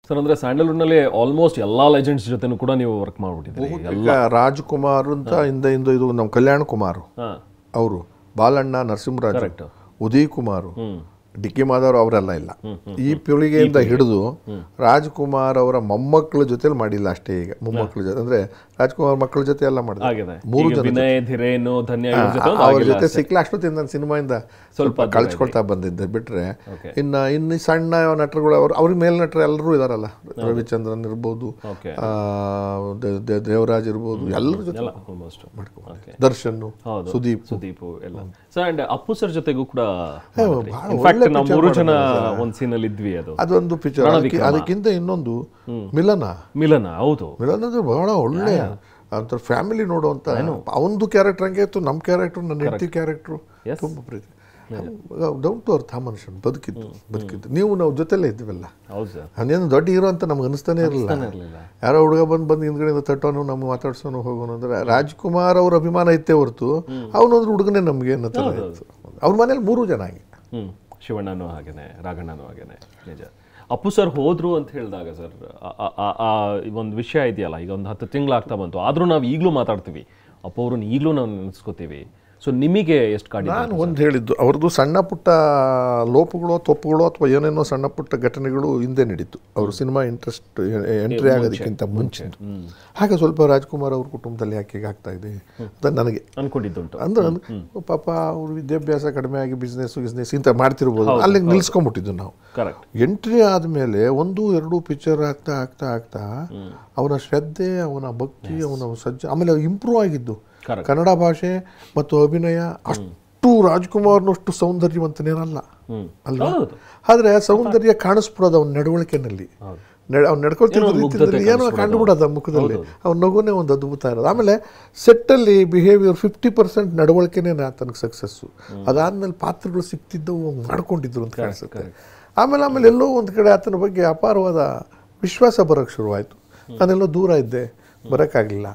Sir ಅಂದ್ರೆ Sandalwood ನಲ್ಲಿ almost ಎಲ್ಲಾ ಲೆಜೆಂಡ್ಸ್ ಜೊತೆನೂ ಕೂಡ ನೀವು ವರ್ಕ್ ಮಾಡ್ಬಿಟ್ಟಿದ್ದೀರಿ ಈಗ ರಾಜ್ಕುಮಾರ್ ಅಂತ ಇಂದ ಇಂದ ಇದು ನಮ್ಮ ಕಲ್ಯಾಣ್ ಕುಮಾರ್ ಹಾ ಅವರು ಬಾಲಣ್ಣ ನರಸಿಂಹರಾಜು ಕರೆಕ್ಟ್ ಉದಯ್ ಕುಮಾರ್ ಹ್ಮ್ ಡಿ ಕೆ ಮಾಧವ್ ಅವರೆಲ್ಲ ಇಲ್ಲ ಈ ಪೀಳಿಗೆಯಿಂದ ಹಿಡಿದು ರಾಜ್ಕುಮಾರ್ ಅವರ ಮೊಮ್ಮಕ್ಕಳ ಜೊತೆಲಿ ಮಾಡಿಲ್ಲ ಅಷ್ಟೇ ಈಗ ಮೊಮ್ಮಕ್ಕಳ ಜೊತೆ ಅಂದ್ರೆ ರಾಜ್ಕುಮಾರ್ ಮಕ್ಕಳ ಜೊತೆ ಎಲ್ಲ ಮಾಡಿದ್ರು ಆಗಿದೆ ಮೂರು ಈಗ ವಿನಯ್ ಧಿರೇನು ಧನ್ಯ ಇವ್ರ ಜೊತೆ ಒಂದು ಅವ್ರ ಆಗಿಲ್ಲ ಜೊತೆ ಸಿಕ್ಲ ಅಷ್ಟೊತ್ತಿಂದ ನಾನು ಸಿನಿಮಾಯಿಂದ ಸ್ವಲ್ಪ ಕಳ್ಸ್ಕೊಳ್ತಾ ಬಂದಿದ್ದೆ ಬಿಟ್ರೆ Okay. ಇನ್ನ ಇನ್ನು ಈ ಸಣ್ಣ ನಟರುಗಳು ಅವ್ರು ಅವ್ರ ಮೇಲ್ ನಟರು ಎಲ್ಲರೂ ಇದಾರಲ್ಲ ರವಿಚಂದ್ರನ್ ಇರ್ಬೋದು ಓಕೆ ಆ, ದೇ- ದೇ- ದೇವರಾಜ್ ಇರ್ಬೋದು ಎಲ್ಲರ ಜೊತೆ ಎಲ್ಲ ಆಲ್ಮೋಸ್ಟ್ ಓಕೆ ದರ್ಶನ್ ಹೌದು ಸುದೀಪ್ ಸುದೀಪ್ ಎಲ್ಲ ಸರ್ ಅಂಡ್ ಅಪ್ಪು ಸರ್ ಜೊತೆಗೂ ಕೂಡ ಬಹಳ ಇನ್ಫ್ಯಾಕ್ಟ್ ಒಳ್ಳೆ ನಾವು picture ಮೂರು ಜನ ಮಾಡಿದ್ದಾರೆ ಒಂದ್ ಸೀನ್ ಅಲ್ಲಿ ಇದ್ವಿ ಅದು ಅದೊಂದು ಪಿಕ್ಚರ್ ಅದಕ್ಕಿಂತ ಇನ್ನೊಂದು ಮಿಲನ ಮಿಲನ ಹೌದು ಮಿಲನ್ ಅಂದ್ರೆ ಬಹಳ ಒಳ್ಳೆ ಒಂಥರ ಫ್ಯಾಮಿಲಿ ನೋಡುವಂತ ಅವನದು ಕ್ಯಾರೆಕ್ಟರ್ ಹಂಗೆ ಇತ್ತು ನಮ್ಮ ಕ್ಯಾರೆಕ್ಟರ್ ನನ್ನ ಹೆಂಡತಿ ಕ್ಯಾರೆಕ್ಟರ್ Yes. ತುಂಬ ಪ್ರೀತಿ ಡೌನ್ ಟು ಅರ್ಥ ಮನುಷ್ಯನ್ ಬದುಕಿದ್ದು ಬದುಕಿದ್ದು ನೀವು ನಾವು ಜೊತೆಲೇ ಇದ್ವಲ್ಲ ಹೌದು ಸರ್ ಅವನೇನು ದೊಡ್ಡ ಹೀರೋ ಅಂತ ನಮ್ಗೆ ಅನಿಸ್ತಾನೆ ಇರಲಿಲ್ಲ ಇರ್ಲಿಲ್ಲ ಯಾರೋ ಹುಡುಗ ಬಂದು ಬಂದು ಹಿಂದ್ಗಡೆಯಿಂದ ತಟ್ಟೋನು ನಮ್ಮ ಮಾತಾಡ್ಸೋನು ಹೋಗೋನು ಅಂದ್ರೆ ರಾಜ್ಕುಮಾರ್ ಅವ್ರ ಅಭಿಮಾನ ಇತ್ತೇ ಹೊರತು ಅವನೊಂದು ಹುಡುಗನೇ ನಮಗೆ ಅನ್ನೋ ಥರ ಇತ್ತು ಅವ್ರ ಮನೇಲಿ ಮೂರು ಜನ ಹಾಗೆ ಹ್ಮ್ ಶಿವಣ್ಣನೂ ಹಾಗೇನೆ ರಾಘಣ್ಣನೂ ಹಾಗೇನೆ ನಿಜ ಅಪ್ಪು ಸರ್ ಹೋದ್ರು ಅಂತ ಹೇಳಿದಾಗ ಸರ್ ಆ ಒಂದು ವಿಷಯ ಇದೆಯಲ್ಲ ಈಗ ಒಂದು ಹತ್ತು ತಿಂಗಳಾಗ್ತಾ ಬಂತು ಆದ್ರೂ ನಾವು ಈಗಲೂ ಮಾತಾಡ್ತೀವಿ ಅಪ್ಪು ಅವ್ರನ್ನ ಈಗಲೂ ನಾವು ನೆನೆಸ್ಕೋತೀವಿ ಸೊ ನಿಮಗೆ ಎಷ್ಟು ಕಾಡಿದೆ ನಾನು ಒಂದು ಹೇಳಿದ್ದು ಅವ್ರದ್ದು ಸಣ್ಣ ಪುಟ್ಟ ಲೋಪಗಳು ತಪ್ಪುಗಳು ಅಥವಾ ಏನೇನೋ ಸಣ್ಣ ಪುಟ್ಟ ಘಟನೆಗಳು ಹಿಂದೆ ನಡೀತು ಅವರು ಸಿನಿಮಾ ಇಂಟ್ರೆಸ್ಟ್ ಎಂಟ್ರಿ ಆಗೋದಕ್ಕಿಂತ ಮುಂಚೆ ಹಾಗೆ ಸ್ವಲ್ಪ ರಾಜ್ಕುಮಾರ್ ಅವ್ರ ಕುಟುಂಬದಲ್ಲಿ ಯಾಕೆ ಹೀಗೆ ಆಗ್ತಾ ಇದೆ ಅಂತ ನನಗೆ ಅನ್ಕೊಂಡಿದ್ದುಂಟು ಅಂದ್ರೆ ಅಂದ್ರೆ ಪಾಪ ಅವ್ರ ವಿದ್ಯಾಭ್ಯಾಸ ಕಡಿಮೆ ಆಗಿ ಬಿಸ್ನೆಸ್ ಬಿಸ್ನೆಸ್ ಇಂಥ ಮಾಡ್ತಿರ್ಬೋದು ಅಲ್ಲಿಗೆ ನಿಲ್ಸ್ಕೊಂಬಿಟ್ಟಿದ್ದು ನಾವು ಕರೆಕ್ಟ್ ಎಂಟ್ರಿ ಆದಮೇಲೆ ಒಂದು ಎರಡು ಪಿಕ್ಚರ್ ಆಗ್ತಾ ಆಗ್ತಾ ಆಗ್ತಾ ಅವನ ಶ್ರದ್ಧೆ ಅವನ ಭಕ್ತಿ ಅವನ ಸಜ್ಜ ಆಮೇಲೆ ಇಂಪ್ರೂವ್ ಆಗಿದ್ದು Correct. ಕನ್ನಡ ಭಾಷೆ ಮತ್ತು ಅಭಿನಯ ಅಷ್ಟು ರಾಜ್ಕುಮಾರ್ನಷ್ಟು ಸೌಂದರ್ಯವಂತನೇನಲ್ಲ ಹ್ಮ್ ಅಲ್ವಾ ಹೌದು ಆದ್ರೆ ಸೌಂದರ್ಯ ಕಾಣಿಸ್ಬಿಡೋದು ಅವನ ನಡವಳಿಕೆನಲ್ಲಿ ಹೌದು ಅವ್ನು ನಡ್ಕೊಳ್ತಿದ್ದ ರೀತಿಯಲ್ಲಿ ಏನೋ ಕಂಡುಬಿಡೋದು ಆ ಮುಖದಲ್ಲಿ ಅವ್ನ ನಗುನೇ ಒಂದು ಅದ್ಭುತ ಇರೋದು ಆಮೇಲೆ ಸೆಟ್ಟಲ್ಲಿ ಬಿಹೇವಿಯರ್ ಫಿಫ್ಟಿ ಪರ್ಸೆಂಟ್ ನಡವಳಿಕೆನೇ ತನಗೆ ಸಕ್ಸಸ್ಸು ಅದಾದ್ಮೇಲೆ ಪಾತ್ರಗಳು ಸಿಕ್ತಿದ್ದವು ಅವ್ನು ಮಾಡ್ಕೊಂಡಿದ್ರು ಅಂತ ಕಾಣಿಸುತ್ತೆ ಆಮೇಲೆ ಆಮೇಲೆ ಎಲ್ಲೋ ಒಂದು ಕಡೆ ಆತನ ಬಗ್ಗೆ ಅಪಾರವಾದ ವಿಶ್ವಾಸ ಬರೋಕ್ಕೆ ಶುರುವಾಯಿತು ನಾನೆಲ್ಲೋ ದೂರ ಇದ್ದೆ ಬರೋಕ್ಕಾಗಲಿಲ್ಲ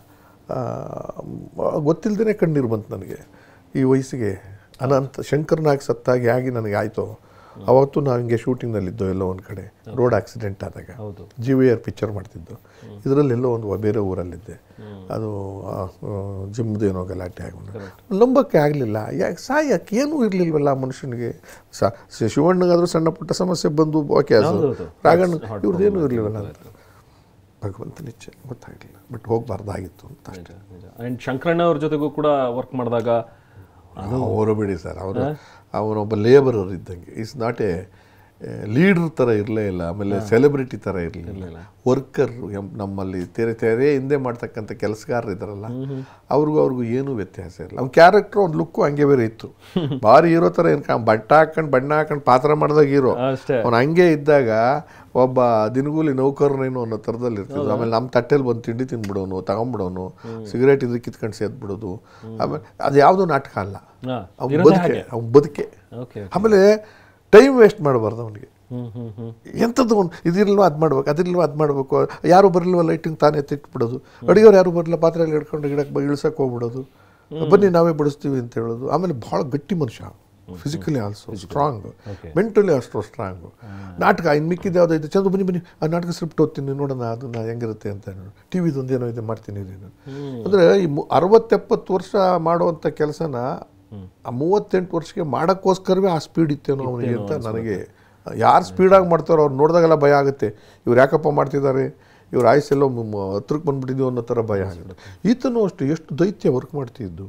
ಗೊತ್ತಿಲ್ಲದೇ ಕಣ್ಣೀರು ಬಂತು ನನಗೆ ಈ ವಯಸ್ಸಿಗೆ ಅನಂತ ಶಂಕರ್ನಾಗ್ ಸತ್ತಾಗಿ ಆಗಿ ನನಗೆ ಆಯಿತು ಅವತ್ತು ನಾವು ಹಿಂಗೆ ಶೂಟಿಂಗ್ನಲ್ಲಿದ್ದೋ ಎಲ್ಲೋ ಒಂದು ಕಡೆ ರೋಡ್ ಆಕ್ಸಿಡೆಂಟ್ ಆದಾಗ ಹೌದು ಜಿ ವಿ ಆರ್ ಪಿಕ್ಚರ್ ಮಾಡ್ತಿದ್ದು ಇದರಲ್ಲೆಲ್ಲೋ ಒಂದು ಬೇರೆ ಊರಲ್ಲಿದ್ದೆ ಅದು ಜಿಮ್ದು ಏನೋ ಗಲಾಟೆ ಆಗಿ ನಂಬಕ್ಕೆ ಆಗಲಿಲ್ಲ ಯಾಕೆ ಸಾಯಕ್ಕೆ ಏನೂ ಇರಲಿಲ್ವಲ್ಲ ಆ ಮನುಷ್ಯನಿಗೆ ಸ ಸ- ಶಿವಣ್ಣಗಾದ್ರೂ ಸಣ್ಣ ಪುಟ್ಟ ಸಮಸ್ಯೆ ಬಂದು ಓಕೆ ಅದು ಹೌದೌದು. ರಾಗಣ್ಣ ಇವ್ರದ್ದೇನೂ ಇರಲಿಲ್ಲವಲ್ಲ ಅಂತ ಭಗವಂತನ ಇಚ್ಛೆ ಗೊತ್ತಾಗಲಿಲ್ಲ ಬಟ್ ಹೋಗಬಾರ್ದಾಗಿತ್ತು ಅಂತ ಅಷ್ಟೇ ನಿಜ ಅಂಡ್ ಶಂಕರಣ್ಣ ಅವ್ರ ಜೊತೆಗೂ ಕೂಡ ವರ್ಕ್ ಮಾಡಿದಾಗ ಅವರು ಬಿಡಿ ಸರ್ ಅವರು ಅವನೊಬ್ಬ ಲೇಬರರ್ ಇದ್ದಂಗೆ ಇಸ್ ನಾಟ್ ಎ ಲೀಡರ್ ಥರ ಇರಲೇ ಇಲ್ಲ ಆಮೇಲೆ ಸೆಲೆಬ್ರಿಟಿ ಥರ ಇರಲಿಲ್ಲ ವರ್ಕರ್ ನಮ್ಮಲ್ಲಿ ತೆರೆ ತೆರೆ ಹಿಂದೆ ಮಾಡ್ತಕ್ಕಂಥ ಕೆಲಸಗಾರರು ಇದ್ದಾರಲ್ಲ ಅವ್ರಿಗೂ ಅವ್ರಿಗೂ ಏನೂ ವ್ಯತ್ಯಾಸ ಇರಲ್ಲ ಅವ್ನ ಕ್ಯಾರೆಕ್ಟ್ರ್ ಒಂದು ಲುಕ್ಕು ಹಂಗೆ ಬೇರೆ ಇತ್ತು ಭಾರಿ ಹೀರೋ ಥರ ಏನು ಬಟ್ಟ ಹಾಕೊಂಡು ಬಣ್ಣ ಹಾಕೊಂಡು ಪಾತ್ರ ಮಾಡಿದಾಗ ಹೀರೋ ಅಷ್ಟೇ ಅವ್ನು ಹಂಗೆ ಇದ್ದಾಗ ಒಬ್ಬ ದಿನಗೂಲಿ ನೌಕರನೇನು ಅನ್ನೋ ಥರದಲ್ಲಿ ಇರ್ತಿದ್ರು ಆಮೇಲೆ ನಮ್ಮ ತಟ್ಟೆಲಿ ಬಂದು ತಿಂಡಿ ತಿಂದ್ಬಿಡೋನು ತಗೊಂಬಿಡೋನು ಸಿಗರೇಟ್ ಇದ್ರೆ ಕಿತ್ಕೊಂಡು ಸೇದ್ಬಿಡೋದು ಆಮೇಲೆ ಅದು ಯಾವುದೋ ನಾಟಕ ಅಲ್ಲ ಹಾ ಅವ್ನ ಬದುಕೆ ಅವ್ನ ಬದುಕೆ ಓಕೆ ಆಮೇಲೆ ಟೈಮ್ ವೇಸ್ಟ್ ಮಾಡಬಾರ್ದು ಅವನಿಗೆ ಹ್ಮ್ ಹ್ಮ್ ಹ್ಮ್ ಎಂಥದ್ದು ಅವ್ನು ಇದಿಲ್ವೋ ಅದು ಮಾಡ್ಬೇಕು ಅದಿಲ್ವೋ ಅದು ಮಾಡಬೇಕು ಯಾರು ಬರಲ್ವೋ ಲೈಟಿಂಗ್ ತಾನೇ ತಿಟ್ಬಿಡೋದು ಅಡುಗೆಯವ್ರು ಯಾರು ಬರಲ್ಲ ಪಾತ್ರೆಯಲ್ಲಿ ಹಿಡ್ಕೊಂಡು ಗಿಡಕ್ಕೆ ಇಳಿಸಕ್ಕೆ ಹೋಗ್ಬಿಡೋದು ಬನ್ನಿ ನಾವೇ ಬಡಿಸ್ತೀವಿ ಅಂತ ಹೇಳೋದು ಆಮೇಲೆ ಭಾಳ ಗಟ್ಟಿ ಮನುಷ್ಯ ಫಿಸಿಕಲಿ ಆಲ್ಸೋ ಸ್ಟ್ರಾಂಗ್ ಮೆಂಟಲಿ ಅಷ್ಟು ಸ್ಟ್ರಾಂಗು ನಾಟಕ ಇನ್ನು ಮಿಕ್ಕಿದ್ದು ಯಾವುದೋ ಇದೆ ಚಂದ ಬನ್ನಿ ಬನ್ನಿ ಆ ನಾಟಕ ಸ್ಕ್ರಿಪ್ಟ್ ಓದ್ತೀನಿ ನೋಡೋಣ ಅದನ್ನ ಹೆಂಗಿರುತ್ತೆ ಅಂತ ಟಿ ವಿದೊಂದು ಏನೋ ಇದೆ ಮಾಡ್ತೀನಿ ರೀ ನಾನು ಅಂದರೆ ಈ ಮು- ಅರವತ್ತೆಪ್ಪತ್ತು ವರ್ಷ ಮಾಡುವಂಥ ಕೆಲಸನ ಆ ಮೂವತ್ತೆಂಟು ವರ್ಷಕ್ಕೆ ಮಾಡೋಕ್ಕೋಸ್ಕರವೇ ಆ ಸ್ಪೀಡ್ ಇತ್ತೇನೋ ಅವನಿಗೆ ಅಂತ ನನಗೆ ಯಾರು ಸ್ಪೀಡಾಗಿ ಮಾಡ್ತಾರೋ ಅವ್ರು ನೋಡಿದಾಗೆಲ್ಲ ಭಯ ಆಗುತ್ತೆ ಇವ್ರು ಯಾಕಪ್ಪ ಮಾಡ್ತಿದ್ದಾರೆ ಇವ್ರ ಆಯುಸ್ಸೆಲ್ಲೋ ಮ- ಮ- ಹತ್ರಕ್ಕೆ ಬಂದ್ಬಿಟ್ಟಿದ್ವು ಅನ್ನೋ ಥರ ಭಯ ಆಗುತ್ತೆ ಈತನೂ ಅಷ್ಟು ಎಷ್ಟು ದೈತ್ಯ ವರ್ಕ್ ಮಾಡ್ತಿದ್ದು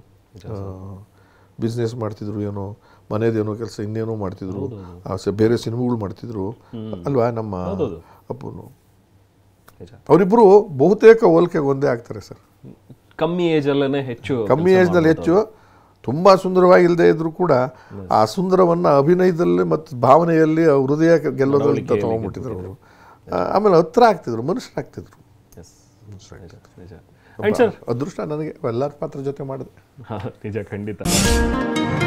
ಬಿಸ್ನೆಸ್ ಮಾಡ್ತಿದ್ರು ಏನೋ ಮನೇದೇನೋ ಕೆಲಸ ಇನ್ನೇನೋ ಮಾಡ್ತಿದ್ರು ಆ, ಸ- ಬೇರೆ ಸಿನಿಮಾಗಳು ಮಾಡ್ತಿದ್ರು ಅಲ್ವಾ ನಮ್ಮ ಅಪ್ಪನು ನಿಜ ಅವರಿಬ್ಬರು ಬಹುತೇಕ ಹೋಲಿಕೆಗೆ ಒಂದೇ ಆಗ್ತಾರೆ ಸರ್ ಕಮ್ಮಿ ಏಜ್ ಅಲ್ಲೇ ಹೆಚ್ಚು ಕಮ್ಮಿ ಏಜ್ನಲ್ಲಿ ಹೆಚ್ಚು ತುಂಬ ಸುಂದರವಾಗಿಲ್ಲದೆ ಇದ್ರೂ ಕೂಡ ಆ ಸುಂದರವನ್ನು ಅಭಿನಯದಲ್ಲಿ ಮತ್ತು ಭಾವನೆಯಲ್ಲಿ ಆ ಹೃದಯ ಗೆಲ್ಲೋದ್ರಲ್ಲಿ ತಗೊಂಡ್ಬಿಟ್ಟಿದ್ರು ಅವರು ಆಮೇಲೆ ಹತ್ರ ಆಗ್ತಿದ್ರು ಮನುಷ್ಯರಾಗ್ತಿದ್ರು ಎಸ್ ನಿಜ ನಿಜ ಅಂಡ್ ಸರ್ ಅದೃಷ್ಟ ನನಗೆ ಎಲ್ಲರ ಪಾತ್ರ ಜೊತೆ ಮಾಡಿದೆ ನಿಜ ಖಂಡಿತ